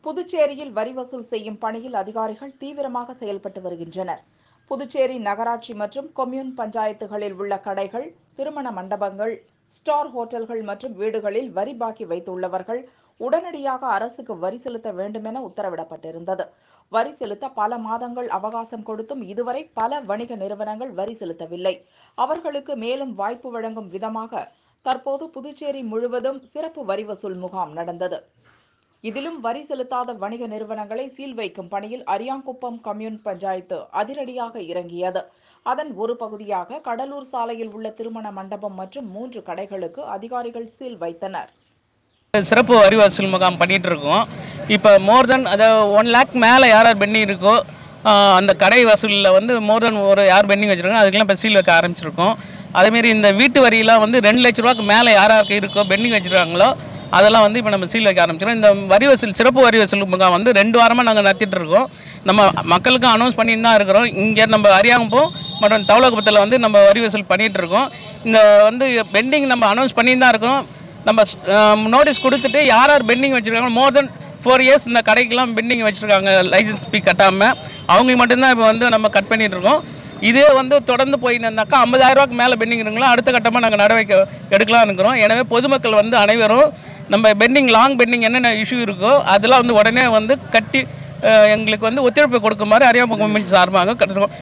புதுச்சேரியில் வரி வசூல் செய்யும் பணியில் அதிகாரிகள் தீவிரமாக செயல்பட்டு வருகின்றனர் புதுச்சேரி நகராட்சி மற்றும் கொம்யூன் பஞ்சாயத்துகளில் உள்ள கடைகள் திருமண மண்டபங்கள் ஸ்டார் ஹோட்டல்கள் மற்றும் வீடுகளில் வரி பாக்கி வைத்துள்ளவர்கள் உடனடியாக அரசுக்கு வரி செலுத்த வேண்டுமென உத்தரவிடப்பட்டிருந்தது வரி செலுத்த பல மாதங்கள் அவகாசம் கொடுத்தும் இதுவரை பல வணிக நிறுவனங்கள் வரி செலுத்தவில்லை அவர்களுக்கு மேலும் வாய்ப்பு வழங்கும் விதமாக தற்போது புதுச்சேரி முழுவதும் சிறப்பு வரி வசூல் முகாம் நடந்தது இதிலும் வரி செலுத்தாத வணிக நிறுவனங்களை சீல் வைக்கும் பணியில் அரியாங்குப்பம் கம்யூன் பஞ்சாயத்து அதிரடியாக இறங்கியது அதன் ஒரு பகுதியாக கடலூர் சாலையில் உள்ள திருமண மண்டபம் மற்றும் மூன்று கடைகளுக்கு அதிகாரிகள் சீல் வைத்தனர் சிறப்பு வரி வசூல் முகாம் பண்ணிட்டு இருக்கோம் இப்போ மோர் தென் அதாவது ஒன் லேக் மேலே யார் யார் பெண்டிங் இருக்கோ ஆஹ் அந்த கடை வசூலில் வந்து மோர் தென் ஒரு யார் பெண்டிங் வச்சுருக்கோம் அதுக்கெல்லாம் இப்போ சீல் வைக்க ஆரம்பிச்சிருக்கோம் அதேமாரி இந்த வீட்டு வரியெல்லாம் வந்து ரெண்டு லட்ச ரூபாய்க்கு மேலே யார் யாருக்கு இருக்கோ பெண்டிங் வச்சுருக்காங்களோ அதெல்லாம் வந்து இப்போ நம்ம சீல் வைக்க ஆரம்பிச்சிடும் இந்த வரி வசூல் சிறப்பு வரி வசூல் முகாம் வந்து ரெண்டு வாரமாக நாங்கள் நடத்திட்டு இருக்கோம் நம்ம மக்களுக்கும் அனௌன்ஸ் பண்ணிட்டு தான் இருக்கிறோம் இங்கே நம்ம அரியாங்குப்பம் மற்றும் தவளகுப்பத்தில் வந்து நம்ம வரி வசூல் பண்ணிட்டு இருக்கோம் இந்த வந்து பெண்டிங் நம்ம அனௌன்ஸ் பண்ணிட்டு தான் இருக்கிறோம் நம்ம நோட்டீஸ் கொடுத்துட்டு யார் யார் பெண்டிங் வச்சுருக்காங்க மோர் தென் ஃபோர் இயர்ஸ் இந்த கடைக்கெல்லாம் பெண்டிங் வச்சுருக்காங்க லைசன்ஸ் ஃபீ கட்டாமல் அவங்களுக்கு மட்டும்தான் இப்போ வந்து நம்ம கட் பண்ணிட்டு இருக்கோம் இதே வந்து தொடர்ந்து போயிருந்தாக்கா ஐம்பதாயிரம் ரூபாய்க்கு மேலே பெண்டிங் இருக்குங்களோ அடுத்த கட்டமாக நாங்கள் நடவடிக்கை எடுக்கலாம் இருக்கிறோம் எனவே பொதுமக்கள் வந்து அனைவரும் நம்ம பெண்டிங் லாங் பெண்டிங் என்னென்ன இஷ்யூ இருக்கோ அதெல்லாம் வந்து உடனே வந்து கட்டி அஹ், எங்களுக்கு வந்து ஒத்துழைப்பு கொடுக்குமாறு அரியாமுகம் சார்பாக கட்டுறோம்